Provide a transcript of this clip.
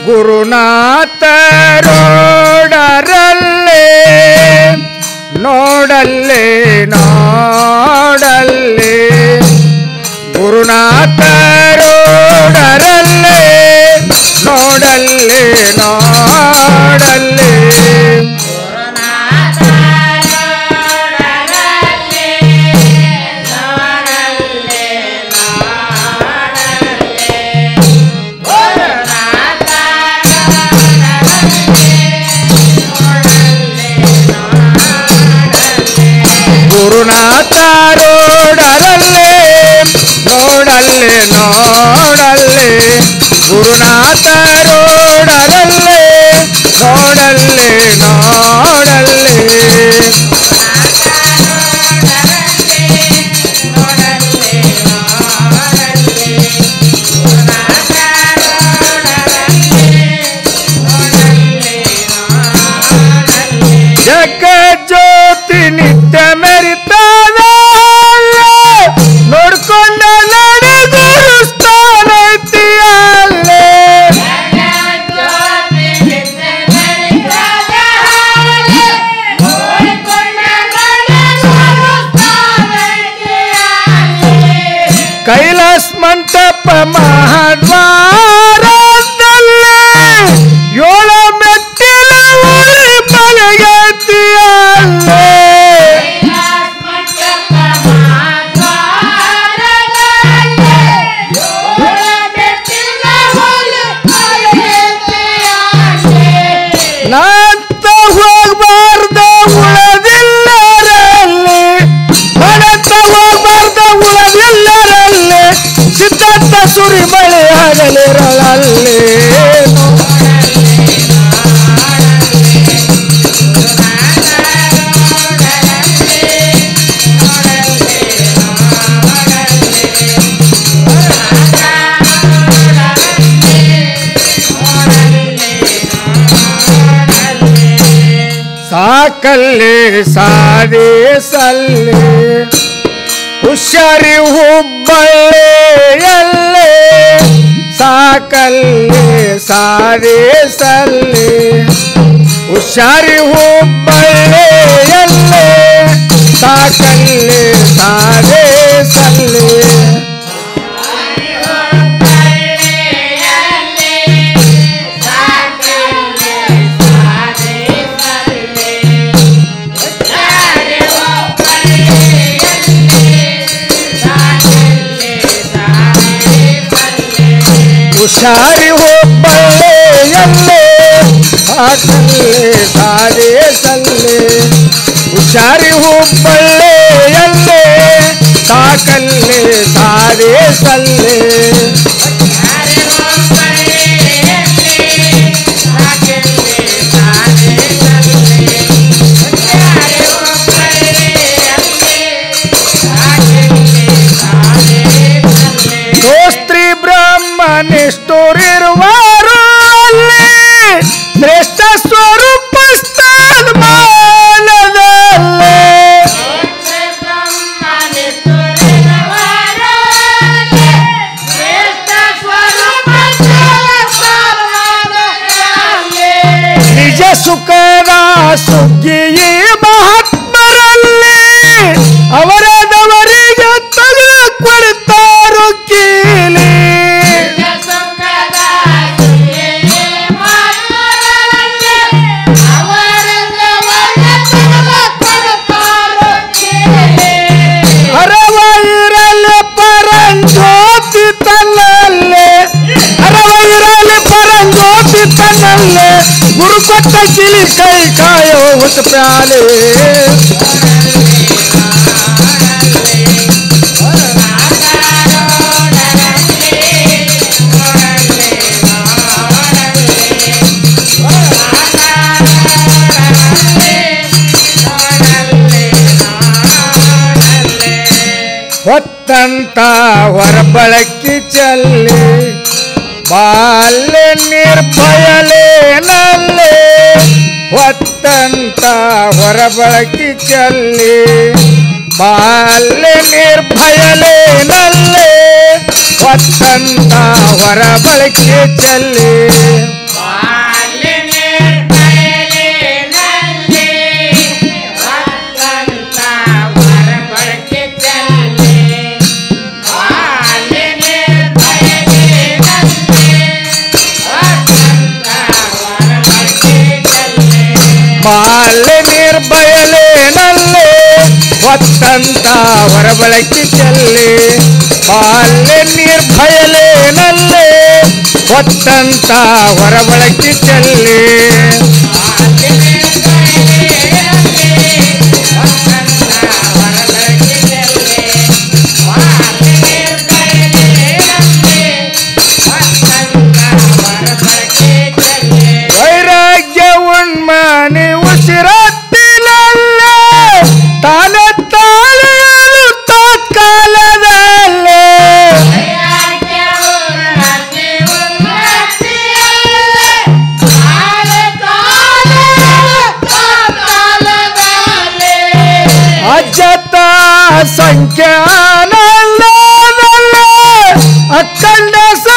ಗುರುನಾಥರೋಡರಲ್ಲೇ ನೋಡಲ್ಲೇ ನೋಡಲ್ಲೇ ಗುರುನಾಥರೋಡರಲ್ಲೇ ನೋಡಲ್ಲೇ ನೋಡಲ್ಲೇ ಗುರುನಾಥರೋಡರಲ್ಲೇ ನೋಡಲ್ಲೇ ನೋಡಲ್ಲೇ ಗುರುನಾಥರೋಡರಲ್ಲೇ ನೋಡಲ್ಲೇ ನೋಡಲ್ಲೇ ಜಗಜ್ಯೋತಿ ನಿತ್ಯ ಮೆರಿತಾನ ನೋಡ್ಕೊಂಡ ನಡೆದುರುಸ್ತಾನೈತಿ ಅಲ್ಲೇ ಕೈಲಾಸ್ ಮಂಟಪ ಮಹಾದ್ವಾರದಲ್ಲೇ ಏಳ ಮೆಟ್ಟಿಲ ಉಳಿ ಮಲಗೈತಿ ಅಲ್ಲೇ ನಾಂತ ಹೋಗ್ಬಾರ್ದ ಉಳದಿಲ್ಲರಲ್ಲಿ ಮನಂತ ಹೋಗ್ಬಾರ್ದ ಉಳದಿಲ್ಲರಲ್ಲಿ ಸಿದ್ಧಾಂತ ಸುರಿ ಮಳೆ ಆಗಲಿರಲಲ್ಲಿ ಸಾಕಲ್ಲಿ ಸಾದೆ ಸಲ್ಲಿ ಹುಷಾರಿ ಹುಬ್ಬಳ್ಳಿಯಲ್ಲೇ ಸಾಕಲ್ಲಿ ಸಾದೆ ಸಲ್ಲಿ ಹುಷಾರಿ ಹುಬ್ಬಳ್ಳಿಯಲ್ಲೇ ಸಾಕಲ್ಲಿ ಸಾದೆ ಸಲ್ಲಿ ಹುಷಾರಿ ಹುಬ್ಬಳ್ಳಿಯಲ್ಲೇ ಸಾಕಲ್ಲಿ ಸಾದೆ ಸಲ್ಲೇ ಹುಷಾರಿ ಹುಬ್ಬಳ್ಳಿಯಲ್ಲೇ ಸಾಕಲ್ಲಿ ಸಾದೆ ಸಲ್ಲೇ ದೋಸ್ತ್ರಿ ಬ್ರಹ್ಮನಿಷ್ಠರಿರುವಾರು ಅಲ್ಲಿ ಶ್ರೇಷ್ಠ ಸ್ವರೂಪ ಸ್ಥಾನಮಾನದಲ್ಲಿ ನಿಜ ಸುಖದ ಸುಗ್ಗಿಯೇ ಮಹಾತ್ಮರಲ್ಲಿ ಅವರದವರಿಗೆ ತೆಗೆದು ಕೊಡ್ತಾರು ಕೀಲಿ ಅರವ ಇರಲಿ ಪರಂಜ್ಯೋತಿ ತನ್ನಲ್ಲೇ ಅರವ ಇರಲಿ ಪರಂಜ್ಯೋತಿ ತನ್ನಲ್ಲೇ ಗುರು ಕೊಟ್ಟ ಕಿಲಿ ಕೈ ಕಾಯೋ ಹುತ್ತ ಪ್ಯಾಲೆ ಹೊತ್ತಂತ ಹೊರಬಳಕಿ ಚಲ್ಲಿ ಬಾಲ್ಯ ನಿರ್ಭಯಲೇ ನಲ್ಲೇ ಹೊತ್ತಂತ ಹೊರಬಳಕಿ ಚಲ್ಲಿ ಬಾಲ್ಯ ನಿರ್ಭಯಲೇ ನಲ್ಲೇ ಹೊತ್ತಂತ ಹೊರಬಳಕಿ ಚಲ್ಲಿ ಹೊತ್ತಂತ ಹೊರಬಳಕಿ ಚೆಲ್ಲಿ ಬಾಲ್ಯ ನಿರ್ಭಯಲೇನಲ್ಲೇ ಹೊತ್ತಂತ ಹೊರಬಳಕಿ ಚೆಲ್ಲಿ ವೈರಾಗ್ಯ ಉನ್ಮಾನಿ ಉಸಿರತ್ತಿನಲ್ಲೇ ತಾನೆ ತಾಳೆಯಲು ತತ್ಕಾಲದಲ್ಲೇ ಅಜ್ಜತ ಸಂಖ್ಯಾನಲ್ಲೇ ಅಖಂಡ ಸ